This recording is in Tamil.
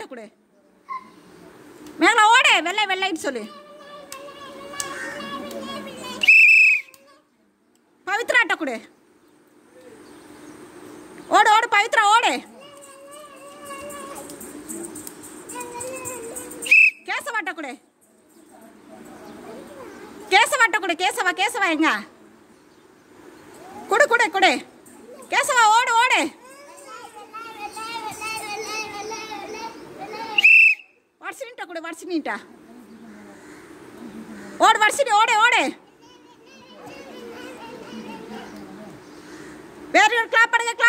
அட்டை கொடு மேலே ஓடு வெள்ளை வெள்ளைன்னு சொல்லு பவித்ரா அட்டை கொடு ஓடு ஓடு பவித்ரா ஓடு கேசவ அட்டை கொடு கேசவ அட்டை கொடு கேசவா கேசவா எங்க கொடு கொடு கொடு கேசவா ஓடு ஓடு வர்ஷினிட்ட கொடு வர்ஷினிட்ட ஓடு வர்ஷினி ஓடு ஓடு வேற ஒரு கிளாப் பண்ணுங்க